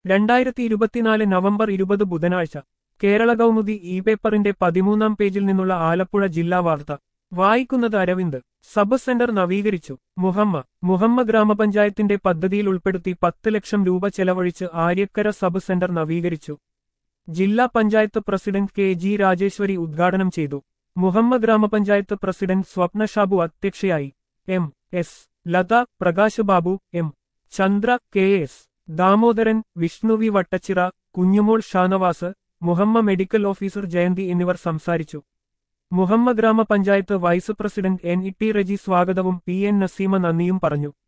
രണ്ടായിരത്തി ഇരുപത്തിനാല് നവംബർ ഇരുപത് ബുധനാഴ്ച കേരള കൗമുദി ഇ പേപ്പറിന്റെ പതിമൂന്നാം പേജിൽ നിന്നുള്ള ആലപ്പുഴ ജില്ലാ വാർത്ത വായിക്കുന്നത് അരവിന്ദ് സബ് സെന്റർ നവീകരിച്ചു മുഹമ്മ മുഹമ്മ ഗ്രാമപഞ്ചായത്തിന്റെ പദ്ധതിയിൽ ഉൾപ്പെടുത്തി പത്ത് ലക്ഷം രൂപ ചെലവഴിച്ച് ആര്യക്കര സബ് സെന്റർ നവീകരിച്ചു ജില്ലാ panchayat president K G Rajeshwari ഉദ്ഘാടനം ചെയ്തു മുഹമ്മ ഗ്രാമപഞ്ചായത്ത് പ്രസിഡന്റ് സ്വപ്ന ഷാബു അധ്യക്ഷയായി M S Latha Prakash Babu M Chandra K S Damodaran Vishnu V Vattachira Kunjumol Shanavas Muhamma medical officer Jayanthi എന്നിവർ സംസാരിച്ചു മുഹമ്മ ഗ്രാമപഞ്ചായത്ത് vice president N E T Reji സ്വാഗതവും പി എൻ നസീമ നന്ദിയും പറഞ്ഞു